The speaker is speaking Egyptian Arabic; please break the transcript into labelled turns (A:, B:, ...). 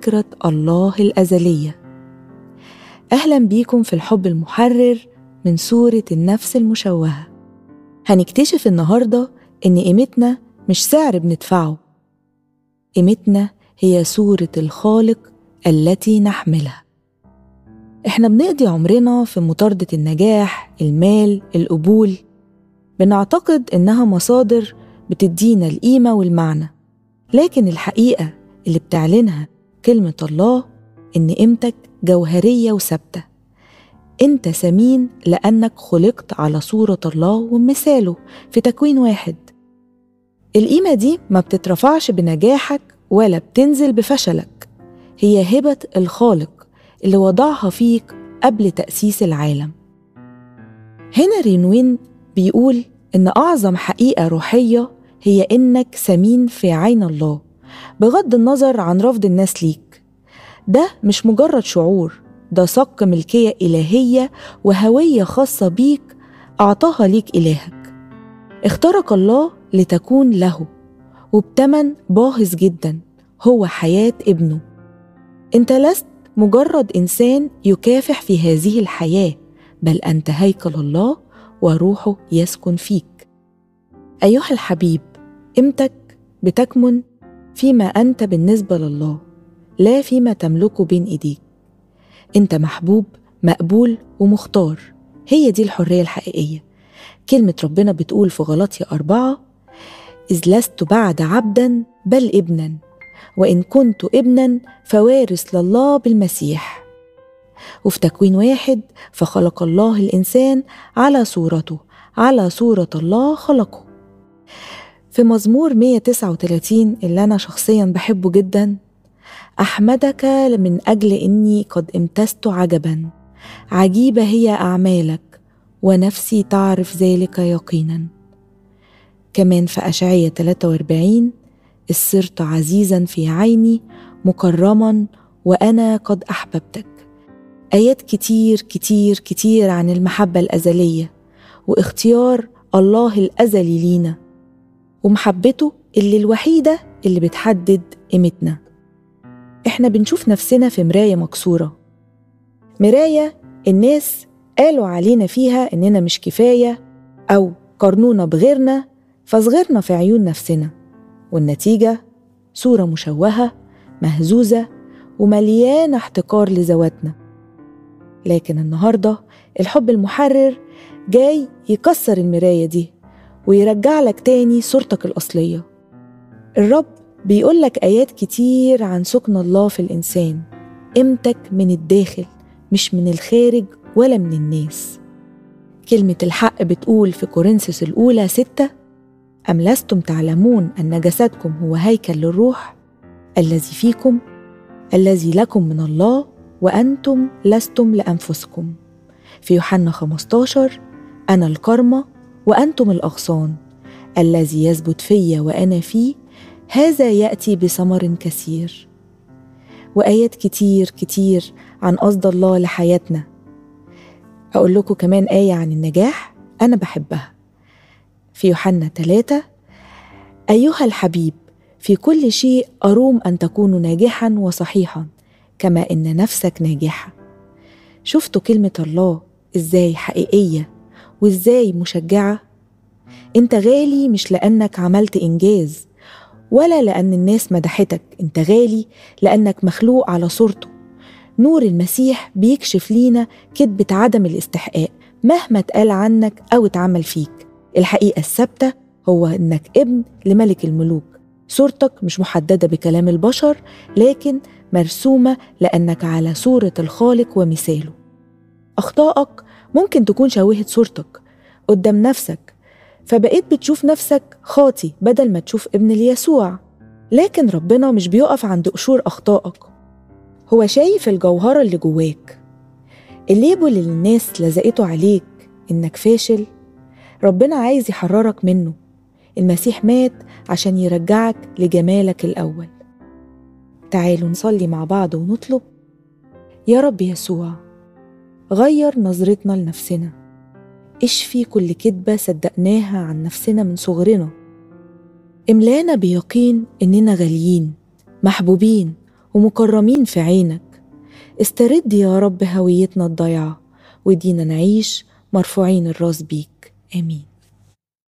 A: فكرة الله الأزلية أهلا بيكم في الحب المحرر من سورة النفس المشوهة هنكتشف النهاردة إن قيمتنا مش سعر بندفعه قيمتنا هي صورة الخالق التي نحملها إحنا بنقضي عمرنا في مطاردة النجاح، المال، القبول بنعتقد إنها مصادر بتدينا القيمة والمعنى لكن الحقيقة اللي بتعلنها كلمة الله إن قيمتك جوهرية وثابتة أنت سمين لأنك خلقت على صورة الله ومثاله في تكوين واحد القيمة دي ما بتترفعش بنجاحك ولا بتنزل بفشلك هي هبة الخالق اللي وضعها فيك قبل تأسيس العالم هنا رينوين بيقول إن أعظم حقيقة روحية هي إنك سمين في عين الله بغض النظر عن رفض الناس ليك ده مش مجرد شعور ده صك ملكية إلهية وهوية خاصة بيك أعطاها ليك إلهك اختارك الله لتكون له وبتمن باهظ جدا هو حياة ابنه انت لست مجرد إنسان يكافح في هذه الحياة بل أنت هيكل الله وروحه يسكن فيك أيها الحبيب قيمتك بتكمن فيما أنت بالنسبة لله لا فيما تملكه بين إيديك أنت محبوب مقبول ومختار هي دي الحرية الحقيقية كلمة ربنا بتقول في غلطية أربعة إذ لست بعد عبدا بل ابنا وإن كنت ابنا فوارث لله بالمسيح وفي تكوين واحد فخلق الله الإنسان على صورته على صورة الله خلقه في مزمور 139 اللي أنا شخصيا بحبه جدا أحمدك من أجل إني قد امتزت عجبا عجيبة هي أعمالك ونفسي تعرف ذلك يقينا كمان في أشعية 43 إذ صرت عزيزا في عيني مكرما وأنا قد أحببتك آيات كتير كتير كتير عن المحبة الأزلية واختيار الله الأزلي لينا ومحبته اللي الوحيدة اللي بتحدد قيمتنا احنا بنشوف نفسنا في مراية مكسورة مراية الناس قالوا علينا فيها إننا مش كفاية أو قارنونا بغيرنا فصغرنا في عيون نفسنا والنتيجة صورة مشوهة مهزوزة ومليانة احتقار لذواتنا لكن النهاردة الحب المحرر جاي يكسر المراية دي ويرجع لك تاني صورتك الأصلية الرب بيقول لك آيات كتير عن سكن الله في الإنسان قيمتك من الداخل مش من الخارج ولا من الناس كلمة الحق بتقول في كورنثوس الأولى ستة أم لستم تعلمون أن جسدكم هو هيكل للروح الذي فيكم الذي لكم من الله وأنتم لستم لأنفسكم في يوحنا 15 أنا الكرمة وأنتم الأغصان الذي يثبت في وأنا فيه هذا يأتي بثمر كثير وآيات كتير كتير عن قصد الله لحياتنا أقول لكم كمان آية عن النجاح أنا بحبها في يوحنا 3 أيها الحبيب في كل شيء أروم أن تكون ناجحا وصحيحا كما إن نفسك ناجحة شفتوا كلمة الله إزاي حقيقية وإزاي مشجعة أنت غالي مش لأنك عملت إنجاز ولا لأن الناس مدحتك أنت غالي لأنك مخلوق على صورته نور المسيح بيكشف لينا كذبة عدم الاستحقاق مهما اتقال عنك أو اتعمل فيك الحقيقة الثابتة هو إنك ابن لملك الملوك صورتك مش محددة بكلام البشر لكن مرسومة لأنك على صورة الخالق ومثاله أخطائك ممكن تكون شوهت صورتك قدام نفسك فبقيت بتشوف نفسك خاطي بدل ما تشوف ابن ليسوع لكن ربنا مش بيقف عند قشور أخطائك هو شايف الجوهرة اللي جواك الليبل اللي الناس لزقته عليك إنك فاشل ربنا عايز يحررك منه المسيح مات عشان يرجعك لجمالك الأول تعالوا نصلي مع بعض ونطلب يا رب يسوع غير نظرتنا لنفسنا اشفي كل كذبة صدقناها عن نفسنا من صغرنا املانا بيقين إننا غاليين محبوبين ومكرمين في عينك استرد يا رب هويتنا الضيعة ودينا نعيش مرفوعين الراس بيك آمين